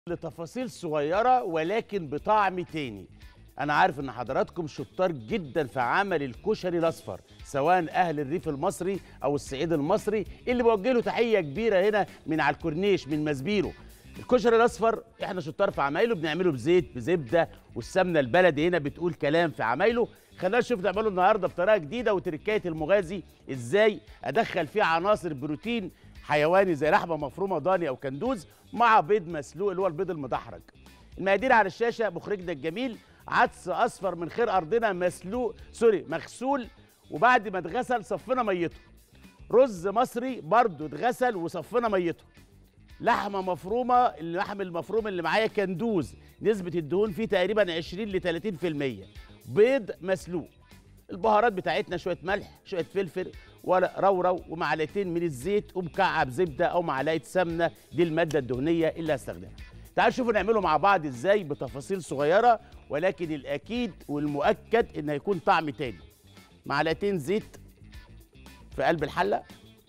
لتفاصيل صغيرة ولكن بطعم تاني أنا عارف إن حضراتكم شطار جدا في عمل الكشري الأصفر سواء أهل الريف المصري أو الصعيد المصري اللي بوجه له تحية كبيرة هنا من على الكورنيش من مزبيرو الكشري الأصفر إحنا شطار في عمايله بنعمله بزيت بزبدة والسمنة البلدي هنا بتقول كلام في عمايله خلينا نشوف نعمله النهارده بطريقه جديده وتركايه المغازي ازاي ادخل فيه عناصر بروتين حيواني زي لحمه مفرومه ضاني او كندوز مع بيض مسلوق اللي هو البيض المدحرج المقادير على الشاشه مخرجنا الجميل عدس اصفر من خير ارضنا مسلوق سوري مغسول وبعد ما اتغسل صفينا ميته رز مصري برضو اتغسل وصفينا ميته لحمه مفرومه اللحم المفروم اللي معايا كندوز نسبه الدهون فيه تقريبا 20 ل 30% بيض مسلوق البهارات بتاعتنا شويه ملح شويه فلفل ورق رورو ومعلقتين من الزيت ومكعب زبده او معلقه سمنه دي الماده الدهنيه اللي هستخدمها تعالوا شوفوا نعمله مع بعض ازاي بتفاصيل صغيره ولكن الاكيد والمؤكد ان هيكون طعم تاني معلقتين زيت في قلب الحله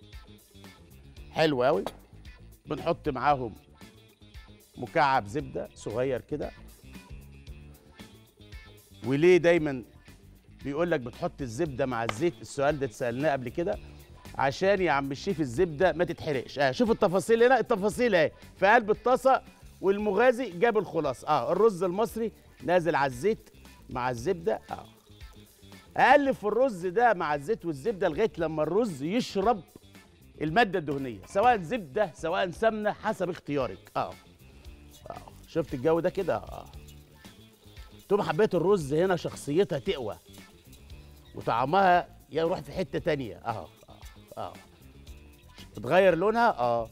حلو قوي بنحط معاهم مكعب زبده صغير كده وليه دايما بيقول لك بتحط الزبده مع الزيت السؤال ده اتسالناه قبل كده عشان يا عم الشيف الزبده ما تتحرقش اه شوف التفاصيل هنا التفاصيل اهي في قلب الطاسه والمغازي جاب الخلاصه اه الرز المصري نازل على الزيت مع الزبده اه اقلب في الرز ده مع الزيت والزبده لغايه لما الرز يشرب الماده الدهنيه سواء زبده سواء سمنه حسب اختيارك اه اه شفت الجو ده كده اه تقوم حبيت الرز هنا شخصيتها تقوى وطعمها يروح في حته تانية اه اه اه اتغير لونها اه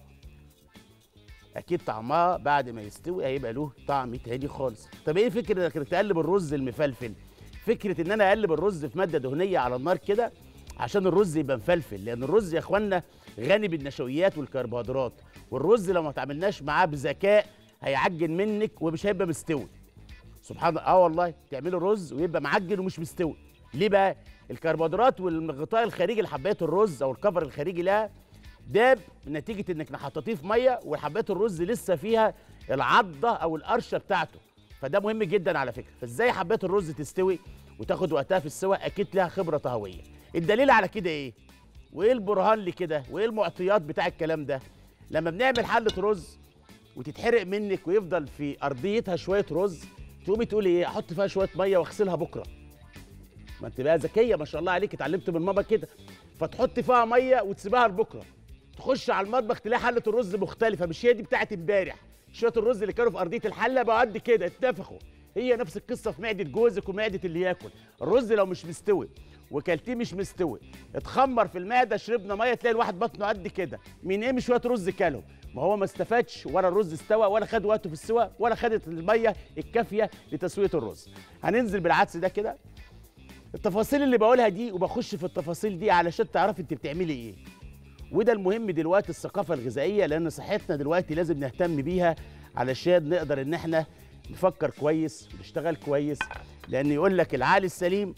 اكيد طعمها بعد ما يستوي هيبقى له طعم تاني خالص طب ايه فكره انك تقلب الرز المفلفل فكره ان انا اقلب الرز في ماده دهنيه على النار كده عشان الرز يبقى مفلفل لان الرز يا اخوانا غني بالنشويات والكربوهيدرات والرز لو ما تعملناش معاه بذكاء هيعجن منك ومش هيبقى مستوي سبحان الله اه والله تعملوا رز ويبقى معجن ومش مستوي ليه بقى الكربوهيدرات والغطاء الخارجي لحبايات الرز او الكفر الخارجي لها داب نتيجه انك حطيتيه في ميه وحبايات الرز لسه فيها العضه او القرشه بتاعته فده مهم جدا على فكره فازاي حبايات الرز تستوي وتاخد وقتها في السواء اكيد لها خبره طهويه الدليل على كده ايه وايه البرهان لكده وايه المعطيات بتاع الكلام ده لما بنعمل حله رز وتتحرق منك ويفضل في ارضيتها شويه رز تقومي تقولي ايه احط فيها شويه ميه واغسلها بكره ما انت بقى ذكيه ما شاء الله عليك اتعلمت من ماما كده فتحط فيها ميه وتسيبها لبكره تخش على المطبخ تلاقي حله الرز مختلفه مش هي دي بتاعت امبارح شويه الرز اللي كانوا في ارضيه الحله بقوا قد كده اتنفخوا هي نفس القصه في معده جوزك ومعده اللي ياكل الرز لو مش مستوي وكلتيه مش مستوي اتخمر في المعده شربنا ميه تلاقي الواحد بطنه قد كده من ايه مش شويه رز كلهم ما هو ما استفادش ولا الرز استوى ولا خد وقته في السوى ولا خدت الميه الكافيه لتسويه الرز هننزل بالعدس ده كده التفاصيل اللي بقولها دي وبخش في التفاصيل دي علشان تعرفي انت بتعملي ايه وده المهم دلوقتي الثقافه الغذائيه لان صحتنا دلوقتي لازم نهتم بيها علشان نقدر ان احنا نفكر كويس ونشتغل كويس لان يقول لك العقل السليم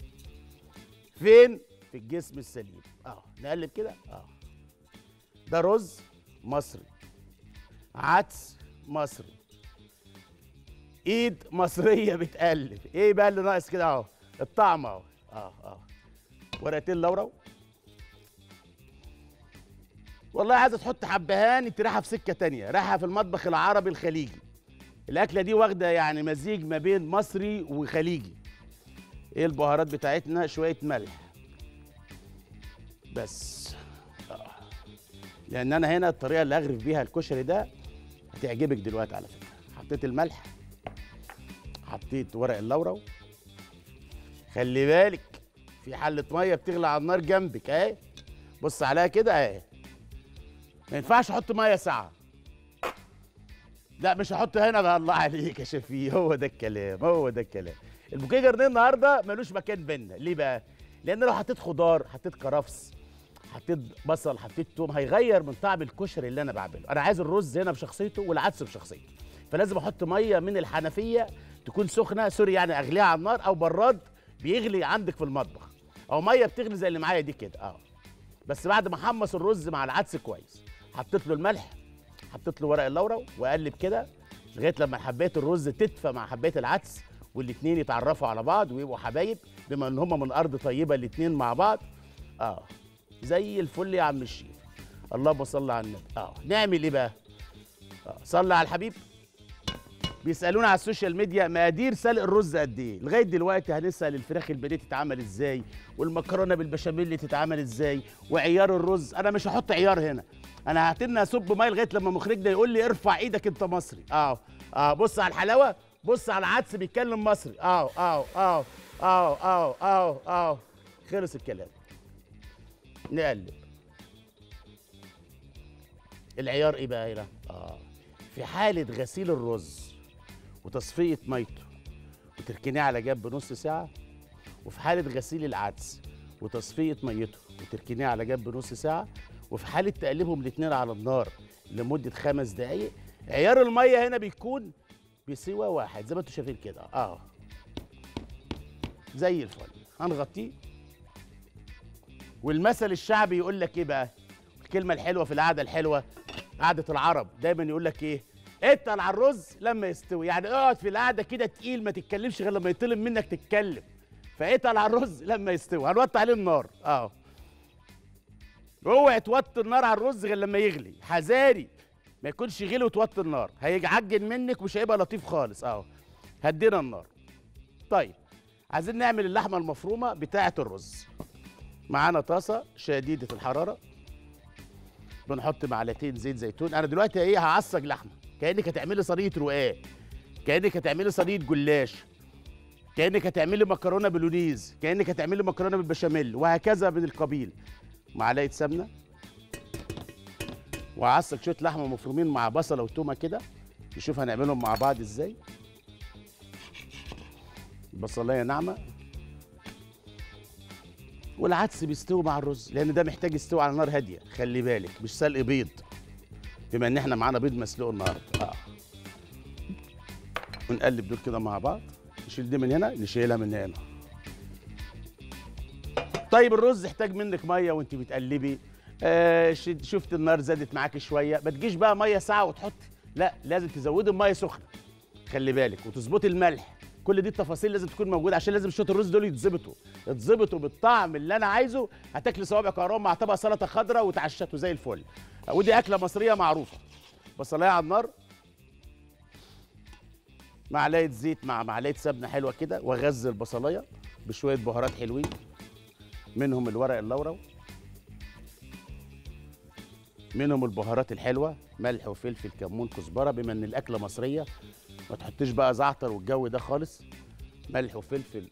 فين في الجسم السليم اه نقلب كده اه ده رز مصري عدس مصري ايد مصريه بتقلب ايه بقى اللي ناقص كده اهو الطعم اهو اه اه ورقتين لورا والله عايزه تحط حبهان انت رايحه في سكه تانية رايحه في المطبخ العربي الخليجي الاكله دي واخده يعني مزيج ما بين مصري وخليجي ايه البهارات بتاعتنا شويه ملح بس آه. لان انا هنا الطريقه اللي اغرف بيها الكشري ده هتعجبك دلوقتي على فكره حطيت الملح حطيت ورق اللورو خلي بالك في حله ميه بتغلي على النار جنبك اهي بص عليها كده اهي ما ينفعش احط ميه ساعه لا مش هحط هنا بقى الله عليك يا شفيه هو ده الكلام هو ده الكلام البوكيه جرنيه النهارده ملوش مكان بينا ليه بقى لان لو حطيت خضار حطيت كرفس حطيت بصل حطيت توم هيغير من طعم الكشري اللي انا بعمله انا عايز الرز هنا بشخصيته والعدس بشخصيته فلازم احط ميه من الحنفيه تكون سخنه سوري يعني اغليها على النار او براد بيغلي عندك في المطبخ او ميه بتغلي زي اللي معايا دي كده اه بس بعد ما احمص الرز مع العدس كويس حطيت له الملح حطيت له ورق اللورا واقلب كده لغايه لما حبايه الرز تدفى مع حبايه العدس والاتنين يتعرفوا على بعض ويبقوا حبايب بما ان هم من ارض طيبه الاتنين مع بعض اه زي الفل يا عم الشيف اللهم صل على النبي اه نعمل ايه بقى آه. صلي على الحبيب بيسالونا على السوشيال ميديا مقادير سلق الرز قد ايه لغايه دلوقتي هنسال الفراخ البانيه تتعمل ازاي والمكرونه بالبشاميل تتعمل ازاي وعيار الرز انا مش هحط عيار هنا انا هتنى اصب ميه لغايه لما مخرجنا يقول لي ارفع ايدك انت مصري اه اه بص على الحلاوه بص على العدس بيتكلم مصري اه اه اه اه اه اه اه خلص الكلام نقلب العيار ايه بقى هنا اه في حاله غسيل الرز وتصفيه ميته وتركنيه على جنب نص ساعه وفي حاله غسيل العدس وتصفيه ميته وتركنيه على جنب نص ساعه وفي حاله تقلبهم الاثنين على النار لمده خمس دقائق عيار الميه هنا بيكون بسوى واحد زي ما انتم شايفين كده اه زي الفل هنغطيه والمثل الشعبي يقول لك ايه بقى الكلمه الحلوه في القعده الحلوه قعده العرب دايما يقول لك ايه اتقل على الرز لما يستوي يعني اقعد في القعده كده تقيل ما تتكلمش غير لما يطلب منك تتكلم فاتقل على الرز لما يستوي هنوطي عليه النار اه اوعي توطي النار على الرز غير لما يغلي حذاري ما يكونش غلي وتوطي النار هيعجن منك ومش هيبقى لطيف خالص اهو هدينا النار طيب عايزين نعمل اللحمه المفرومه بتاعه الرز معانا طاسه شديده الحراره بنحط معلقتين زيت زيتون انا دلوقتي ايه هعصج لحمه كانك هتعملي صينيه رقاق كانك هتعملي صينيه جلاش كانك هتعملي مكرونه بلونيز كانك هتعملي مكرونه بالبشاميل وهكذا من القبيل معلقه سمنه وعصق شويه لحمه مفرومين مع بصله وتومه كده نشوف هنعملهم مع بعض ازاي بصلايه ناعمه والعدس بيستوي مع الرز لان ده محتاج يستوي على نار هاديه خلي بالك مش سلق بيض بما ان احنا معانا بيض مسلوق النهارده اه ونقلب دول كده مع بعض نشيل دي من هنا نشيلها من هنا طيب الرز يحتاج منك ميه وانت بتقلبي آه ش- شفت النار زادت معاك شويه ما تجيش بقى ميه ساعه وتحطي لا لازم تزودي الميه سخنه خلي بالك وتظبطي الملح كل دي التفاصيل لازم تكون موجوده عشان لازم شويه الرز دول يتظبطوا يتظبطوا بالطعم اللي انا عايزه هتاكلي صوابع كهرباء مع طبق سلطه خضراء وتعشتوا زي الفل ودي اكله مصريه معروفه بصلايه على النار معلقه زيت مع معلقه سمنه حلوه كده واغذي البصلايه بشويه بهارات حلوين منهم الورق اللورو منهم البهارات الحلوه ملح وفلفل كمون كزبره بما ان الاكله مصريه ما تحطيش بقى زعتر والجو ده خالص ملح وفلفل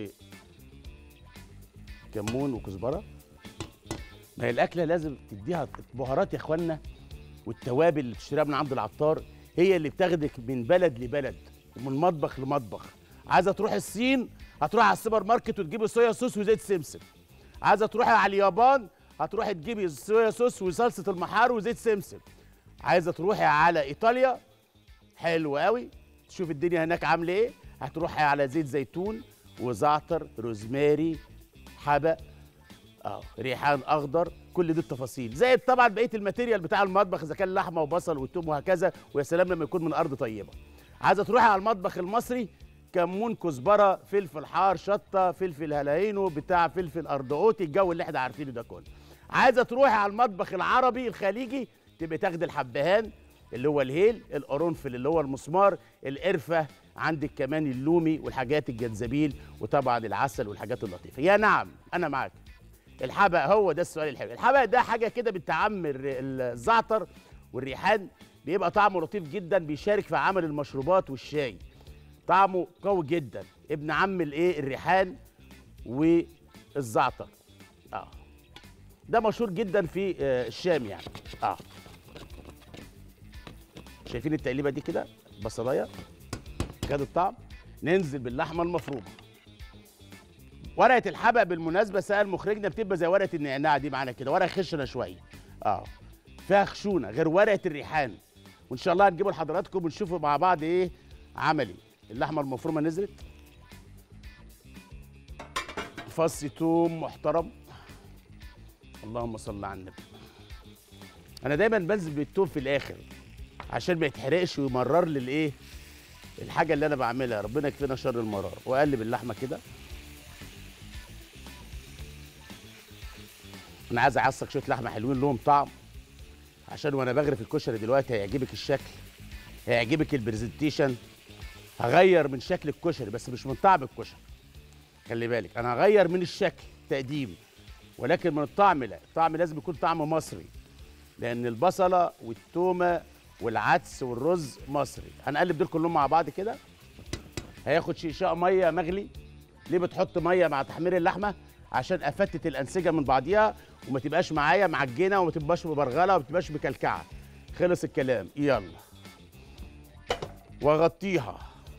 وكمون وكزبره ما هي الاكله لازم تديها بهارات يا اخوانا والتوابل اللي تشتريها من عند العطار هي اللي بتاخدك من بلد لبلد ومن مطبخ لمطبخ عايزه تروحي الصين هتروحي على السوبر ماركت وتجيبي صويا صوص وزيت سمسم عايزه تروحي على اليابان هتروحي تجيبي صويا صوص وصلصه المحار وزيت سمسم عايزه تروحي على ايطاليا حلو قوي تشوف الدنيا هناك عامله ايه هتروحي على زيت زيتون وزعتر روزماري حبق اه ريحان اخضر كل دي التفاصيل زائد طبعا بقيه الماتيريال بتاع المطبخ اذا كان لحمه وبصل وتوم وهكذا ويا سلام لما يكون من ارض طيبه عايزه تروحي على المطبخ المصري كمون كزبره فلفل حار شطه فلفل هلاينو بتاع فلفل اردقوتي الجو اللي احنا عارفينه ده كله عايزه تروحي على المطبخ العربي الخليجي تبقى تاخدي الحبهان اللي هو الهيل القرنفل اللي هو المسمار القرفه عندك كمان اللومي والحاجات الجنزبيل وطبعا العسل والحاجات اللطيفه يا نعم انا معاك الحبق هو ده السؤال الحلو الحبق ده حاجه كده بتعمر الزعتر والريحان بيبقى طعمه لطيف جدا بيشارك في عمل المشروبات والشاي طعمه قوي جدا ابن عم الايه الريحان والزعتر اه ده مشهور جدا في آه، الشام يعني اه شايفين التقليبه دي كده بصلايه خد الطعم ننزل باللحمه المفرومه ورقه الحبق بالمناسبه سال مخرجنا بتبقى زي ورقه النعناع دي معانا كده ورقه خشنه شويه اه فيها خشونه غير ورقه الريحان وان شاء الله هنجيبه لحضراتكم ونشوفوا مع بعض ايه عملي اللحمه المفرومه نزلت فص توم محترم اللهم صل على النبي انا دايما بنزل بالتوم في الاخر عشان ما يتحرقش ويمرر لي الايه الحاجه اللي انا بعملها ربنا يكفينا شر المرار واقلب اللحمه كده انا عايز اعصق شويه لحمه حلوين لهم طعم عشان وانا بغرف الكشري دلوقتي هيعجبك الشكل هيعجبك البرزنتيشن هغير من شكل الكشري بس مش من طعم الكشري خلي بالك انا هغير من الشكل تقديم ولكن من الطعم لا الطعم لازم يكون طعم مصري لان البصله والتومه والعدس والرز مصري هنقلب دول كلهم مع بعض كده هياخد شيشاء ميه مغلي ليه بتحط ميه مع تحمير اللحمه عشان افتت الانسجه من بعضيها وما تبقاش معايا معجنه وما تبقاش مبرغله وما تبقاش مكلكعه خلص الكلام يلا واغطيها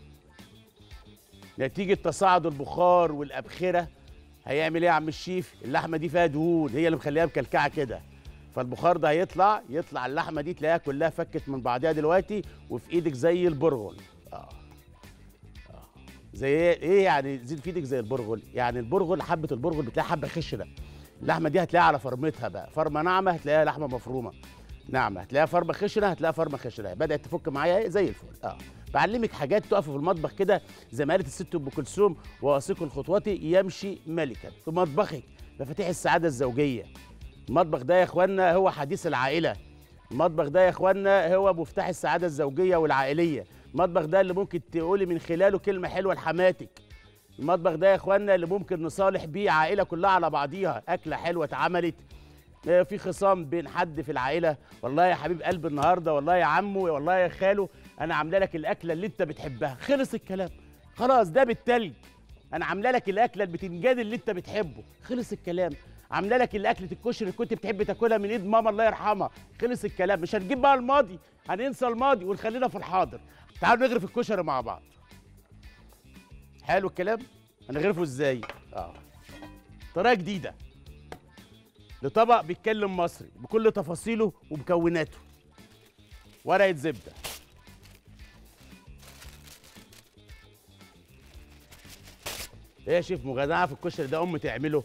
نتيجه تصاعد البخار والابخره هيعمل ايه يا عم الشيف اللحمه دي فيها دهون هي اللي مخليها مكلكعه كده فالبخار ده هيطلع يطلع اللحمه دي تلاقيها كلها فكت من بعضها دلوقتي وفي ايدك زي البرغل اه اه زي ايه ايه يعني زيد في ايدك زي البرغل يعني البرغل حبه البرغل بتلاقي حبه خشنه اللحمه دي هتلاقيها على فرمتها بقى فرمه ناعمه هتلاقيها لحمه مفرومه ناعمه هتلاقيها فرمه خشنه هتلاقيها فرمه خشنه بدات تفك معايا إيه؟ زي الفل اه بعلمك حاجات تقف في المطبخ كده زي ما قالت الست ام كلثوم واثق الخطوات يمشي ملكا في مطبخك مفاتيح السعاده الزوجيه المطبخ ده يا اخوانا هو حديث العائله المطبخ ده يا اخوانا هو مفتاح السعاده الزوجيه والعائليه المطبخ ده اللي ممكن تقولي من خلاله كلمه حلوه لحماتك المطبخ ده يا اخوانا اللي ممكن نصالح بيه عائله كلها على بعضيها اكله حلوه اتعملت آه، في خصام بين حد في العائله والله يا حبيب قلب النهارده والله يا عمو والله يا خالو انا عامله لك الاكله اللي انت بتحبها خلص الكلام خلاص ده بالتلج انا عامله لك الاكله البتنجان اللي انت بتحبه خلص الكلام عامله لك الاكله الكشري اللي كنت بتحب تاكلها من ايد ماما الله يرحمها خلص الكلام مش هنجيب بقى الماضي هننسى الماضي ونخلينا في الحاضر تعالوا نغرف الكشري مع بعض حلو الكلام هنغرفه ازاي اه طريقه جديده لطبق بيتكلم مصري بكل تفاصيله ومكوناته ورقه زبده ايه يا شيف مجدعه في الكشري ده ام تعمله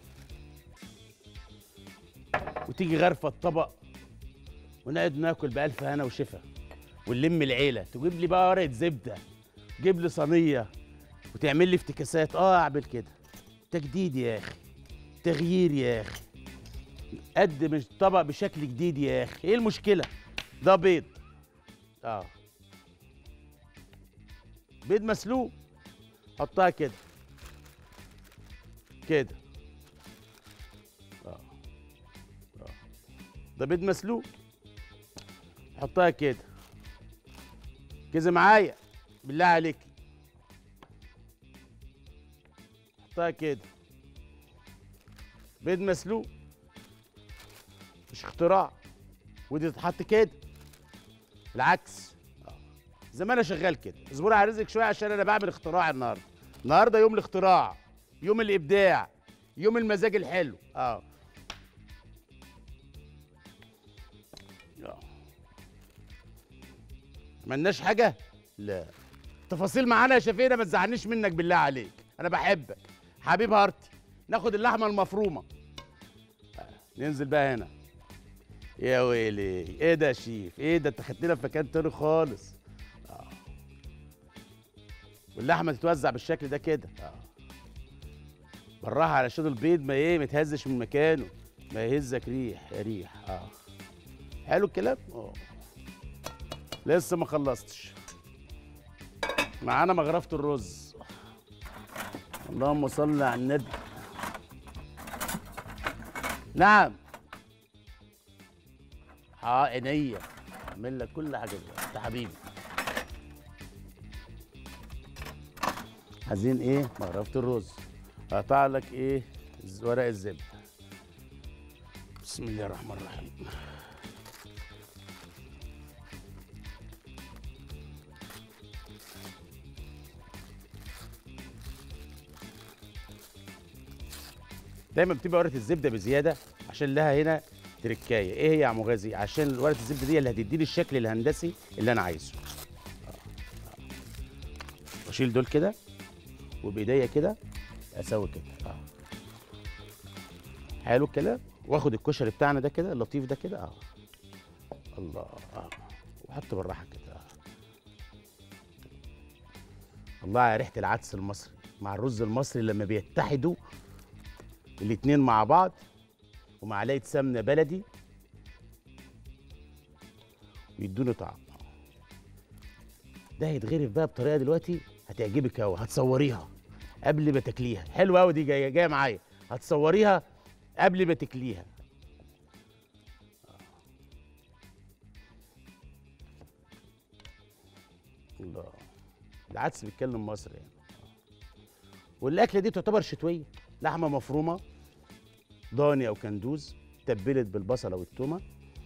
وتيجي غرفه الطبق ونقعد ناكل بألف هنا وشفا ونلم العيله تجيب لي بقى ورقه زبده تجيب لي صينيه وتعمل لي افتكاسات اه اعمل كده تجديد يا اخي تغيير يا اخي قدم الطبق بشكل جديد يا اخي ايه المشكله ده بيض اه بيض مسلوق حطها كده كده اه اه ده بيض مسلوق حطها كده كذا معايا بالله عليك حطها كده بيض مسلوق مش اختراع ودي تتحط كده العكس آه. زي ما انا شغال كده اصبروا على رزقك شويه عشان انا بعمل اختراع النهارده النهارده يوم الاختراع يوم الابداع يوم المزاج الحلو اه آه. عملناش حاجه لا تفاصيل معانا يا شفينا ما تزعلنيش منك بالله عليك انا بحبك حبيب هارتي ناخد اللحمه المفرومه آه. ننزل بقى هنا يا ويلي ايه ده يا شيف ايه ده انت خدتنا في مكان تاني خالص اه واللحمه تتوزع بالشكل ده كده اه بالراحه علشان البيض ما ايه ما يتهزش من مكانه ما يهزك ريح يا ريح اه حلو الكلام اه لسه ما خلصتش معانا مغرفه الرز اللهم صل على النبي نعم اه عينيا اعمل لك كل حاجه دلوقتي انت حبيبي عايزين ايه مغرفه الرز اقطع لك ايه ز- ورق الزبده بسم الله الرحمن الرحيم دايما بتبقى ورقه الزبده بزياده عشان لها هنا تركايه ايه هي يا عم غازي عشان ورقه الزبده دي اللي هتديني الشكل الهندسي اللي انا عايزه آه. آه. واشيل دول كده وبايديا كده اسوي كده اه حلو الكلام واخد الكشري بتاعنا ده كده اللطيف ده كده اه الله اه حط بالراحه كده آه. الله على ريحه العدس المصري مع الرز المصري لما بيتحدوا الاتنين مع بعض ومعلقه سمنه بلدي ويدوني طعم ده هيتغرف بقى بطريقه دلوقتي هتعجبك قوي هتصوريها قبل ما تاكليها حلوه قوي دي جايه جايه معايا هتصوريها قبل ما تاكليها الله العدس بيتكلم مصري يعني والاكله دي تعتبر شتويه لحمه مفرومه ضاني او كندوز تبلت بالبصله والثومه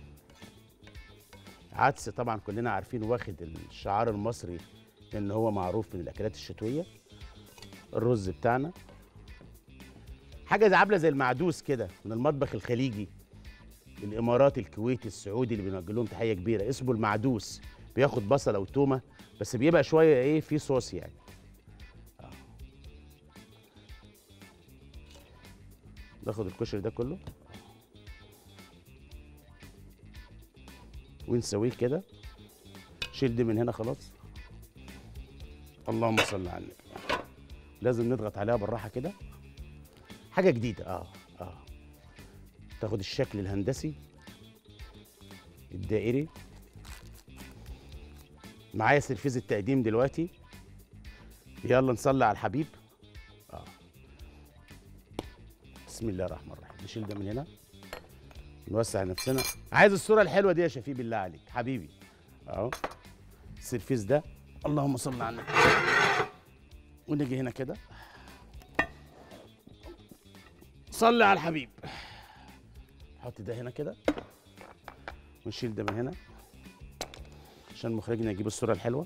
عدس طبعا كلنا عارفين واخد الشعار المصري ان هو معروف من الاكلات الشتويه الرز بتاعنا حاجه زي عامله زي المعدوس كده من المطبخ الخليجي الامارات الكويت السعودي اللي بنوجه لهم تحيه كبيره اسمه المعدوس بياخد بصله وتومه بس بيبقى شويه ايه في صوص يعني آه. ناخد الكشري ده كله ونسويه كده شيل دي من هنا خلاص اللهم صل على النبي لازم نضغط عليها بالراحه كده حاجه جديده اه اه تاخد الشكل الهندسي الدائري معايا سرفيز التقديم دلوقتي يلا نصلي على الحبيب اه بسم الله الرحمن الرحيم نشيل ده من هنا نوسع نفسنا عايز الصوره الحلوه دي يا شفيق بالله عليك حبيبي اهو السرفيس ده اللهم صل على النبي ونيجي هنا كده صلي على الحبيب حط ده هنا كده ونشيل ده من هنا عشان مخرجنا يجيب الصوره الحلوه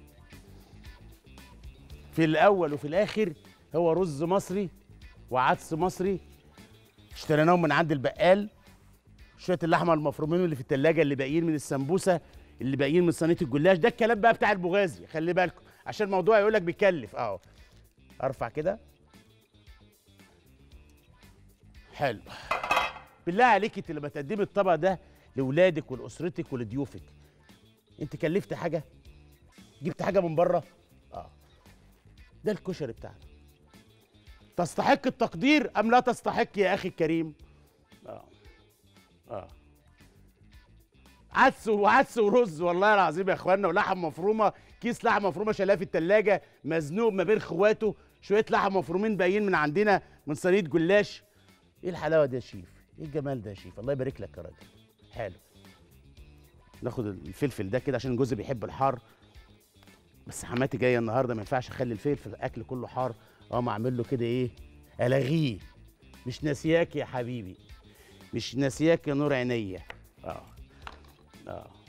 في الاول وفي الاخر هو رز مصري وعدس مصري اشتريناهم من عند البقال شويه اللحمه المفرومين اللي في التلاجة اللي باقيين من السمبوسه اللي باقيين من صينيه الجلاش ده الكلام بقى بتاع البغازي خلي بالكم عشان الموضوع يقول لك بيكلف اهو ارفع كده حلو بالله عليك انت لما تقدمي الطبق ده لاولادك ولاسرتك ولضيوفك انت كلفت حاجه جبت حاجه من بره اه ده الكشري بتاعنا تستحق التقدير ام لا تستحق يا اخي الكريم اه اه عدس وعدس ورز والله العظيم يا اخوانا ولحم مفرومه كيس لحم مفرومه شايلاه في التلاجة مزنوق ما بين اخواته شويه لحم مفرومين باقيين من عندنا من صينيه جلاش ايه الحلاوه دي يا شيف ايه الجمال ده يا شيف الله يبارك لك يا راجل حلو ناخد الفلفل ده كده عشان جوزي بيحب الحار بس حماتي جايه النهارده ما ينفعش اخلي الفلفل الاكل كله حار اقوم اعمل له كده ايه الغيه مش ناسياك يا حبيبي مش ناسياك يا نور عينيا اه اه